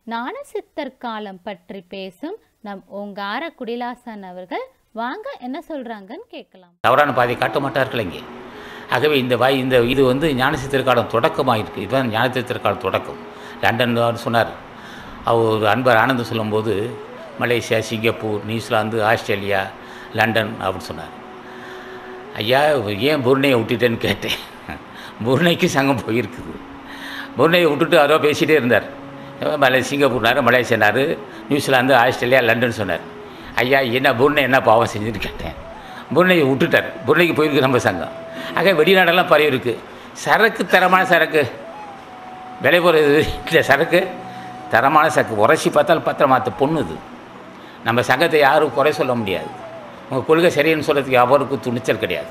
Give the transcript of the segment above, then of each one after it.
ஞானசித்தர் காலம் பற்றி பேசும் நம் ஓங்கார குடிலாசன் அவர்கள் வாங்க என்ன சொல்றாங்கன்னு கேட்கலாம் தவறான பாதையை காட்ட மாட்டார்கள் இங்கே ஆகவே இந்த வாய் இந்த இது வந்து ஞானசித்திர காலம் தொடக்கமாக இருக்குது இதுதான் ஞானசித்திர காலம் தொடக்கம் லண்டன் தான் சொன்னார் அவர் ஒரு அன்பர் ஆனந்தம் சொல்லும்போது Malaysia Singapore New Zealand Australia London அப்படின்னு சொன்னார் ஐயா ஏன் புருணையை விட்டுட்டேன்னு கேட்டேன் புருணைக்கு சங்கம் போயிருக்குது புருணையை விட்டுட்டு அதோ பேசிகிட்டே இருந்தார் மலை சிங்கப்பூர்னார் மலேசியானார் நியூசிலாந்து ஆஸ்திரேலியா லண்டன் சொன்னார் ஐயா என்ன புருணை என்ன பாவம் செஞ்சுன்னு கேட்டேன் புருணையை விட்டுட்டார் புருணைக்கு போயிருக்கு நம்ம சங்கம் ஆக வெளிநாடெல்லாம் பரவி இருக்கு சரக்கு தரமான சரக்கு விலை போகிறது இந்த சரக்கு தரமான சரக்கு உரைச்சி பார்த்தால் பத்திரமாத்த பொண்ணு இது நம்ம சங்கத்தை யாரும் குறை சொல்ல முடியாது உங்கள் கொள்கை சரின்னு சொல்கிறதுக்கு அவருக்கு துணிச்சல் கிடையாது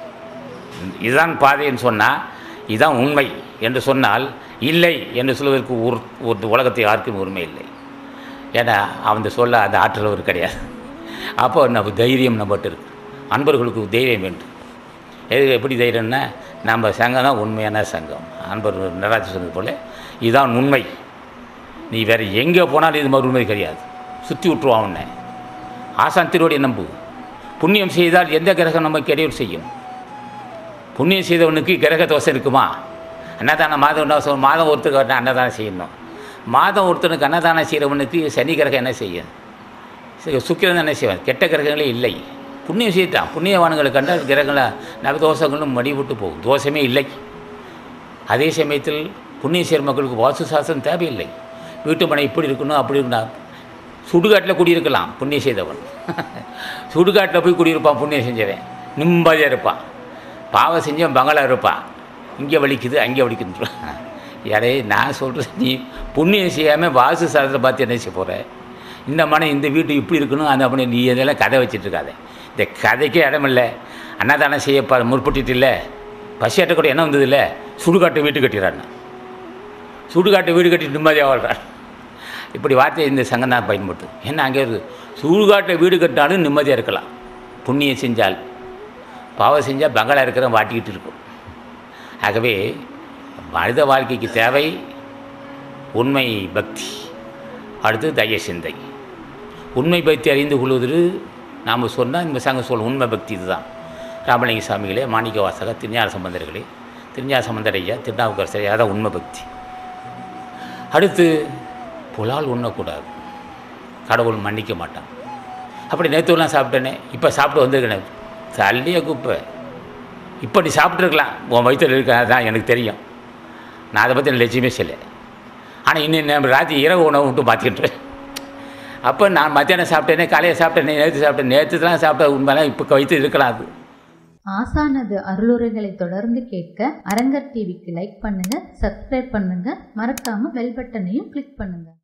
இதுதான் பாதைன்னு சொன்னால் இதுதான் உண்மை என்று சொன்னால் இல்லை என்று சொல்வதற்கு ஒரு ஒரு உலகத்தை யாருக்கும் உரிமை இல்லை ஏன்னா அவன் சொல்ல அந்த ஆற்றல் அவர் கிடையாது அப்போ நம்ம தைரியம் நம்மகிட்ட இருக்கு அன்பர்களுக்கு தைரியம் வேண்டும் எது எப்படி தைரியம்னா நம்ம சங்கம் தான் உண்மையான சங்கம் அன்பர் நடராஜ் சொன்னது போல் இதுதான் உண்மை நீ வேறு எங்கே போனாலும் இது மாதிரி உண்மை கிடையாது சுற்றி விட்டுருவான் உன்னை ஆசான் திருவடி நம்பு புண்ணியம் செய்தால் எந்த கிரகம் நமக்கு இடையூறு செய்யும் புண்ணியம் செய்தவனுக்கு கிரக தோசை இருக்குமா அன்னதானம் மாதம் தோசம் மாதம் ஒருத்தருக்கு வரணும் அன்னதானம் செய்யணும் மாதம் ஒருத்தனுக்கு அன்னதானம் செய்கிறவனுக்கு சனி கிரகம் என்ன செய்யும் சரி, சுக்கிரன் என்ன செய்வான் கெட்ட கிரகங்களே இல்லை புண்ணியம் செய்தான் புண்ணியவான்களை கண்டால் கிரகங்களை நவ தோஷங்களும் மடி விட்டு போகும் தோஷமே இல்லை அதே சமயத்தில் புண்ணிய சேர் மக்களுக்கு வாஸ்து சாஸ்திரம் தேவையில்லை வீட்டு மனை இப்படி இருக்கணும் அப்படி இருக்கணும் சுடுகாட்டில் குடியிருக்கலாம் புண்ணியம் செய்தவன் சுடுகாட்டில் போய் குடியிருப்பான் புண்ணியம் செஞ்சவன் நிம்மதியாக இருப்பான் பாவம் செஞ்சவன் பங்களா இருப்பான் இங்கே வலிக்குது அங்கே வலிக்குது யாரே நான் சொல்கிறேன் நீ புண்ணியம் செய்யாமல் வாசு சாஸ்திரத்தை பார்த்து என்ன செய்ய போகிற இந்த மனை இந்த வீட்டு இப்படி இருக்கணும் அந்த அப்படி நீ இதெல்லாம் கதை வச்சிட்டு இருக்காத இந்த கதைக்கே இடமில்லை அன்னதானம் செய்ய ப முற்பட்டுட்டு இல்லை பசியாட்ட கூட என்ன வந்தது இல்லை சுடுகாட்டு வீட்டு கட்டிடுறான்னு சுடுகாட்டு வீடு கட்டி நிம்மதியாக வாழ்றான் இப்படி வார்த்தை இந்த சங்கம் தான் பயன்படுத்தும் ஏன்னா அங்கே இருக்குது சுடுகாட்டை வீடு கட்டினாலும் நிம்மதியாக இருக்கலாம் புண்ணியம் செஞ்சால் பாவம் செஞ்சால் பங்களா இருக்கிற வாட்டிக்கிட்டு இருக்கும் ஆகவே மனித வாழ்க்கைக்கு தேவை உண்மை பக்தி அடுத்து தய சிந்தை உண்மை பக்தி அறிந்து கொள்வது நாம் சொன்னால் இந்த சங்கம் சொல்ல உண்மை பக்தி இதுதான் ராமலிங்க சாமிகளே மாணிக்க வாசகர் திருஞான சம்பந்தர்களே திருஞான சம்பந்தர் ஐயா திருநாவுக்கரசர் அதான் உண்மை பக்தி அடுத்து புலால் உண்ணக்கூடாது கடவுள் மன்னிக்க மாட்டான் அப்படி நேற்றுலாம் சாப்பிட்டேனே இப்போ சாப்பிட்டு வந்திருக்கேன் தள்ளிய குப்பை இப்போ நீ சாப்பிட்ருக்கலாம் உன் வயிற்றில் இருக்க தான் எனக்கு தெரியும் நான் அதை பற்றி லட்சியமே செய்யலை ஆனால் இன்னும் நம்ம ராத்திரி இரவு உணவு விட்டு மாற்றிக்கிட்டுறேன் அப்போ நான் மத்தியானம் சாப்பிட்டேனே காலையில் சாப்பிட்டேனே நேற்று சாப்பிட்டேன் நேற்று தான் சாப்பிட்ட உண்மைலாம் இப்போ வயிற்று இருக்கலாம் அது ஆசானது அருளுரைகளை தொடர்ந்து கேட்க அரங்கர் டிவிக்கு லைக் பண்ணுங்க சப்ஸ்கிரைப் பண்ணுங்க மறக்காம பெல் பட்டனையும் கிளிக் பண்ணுங்க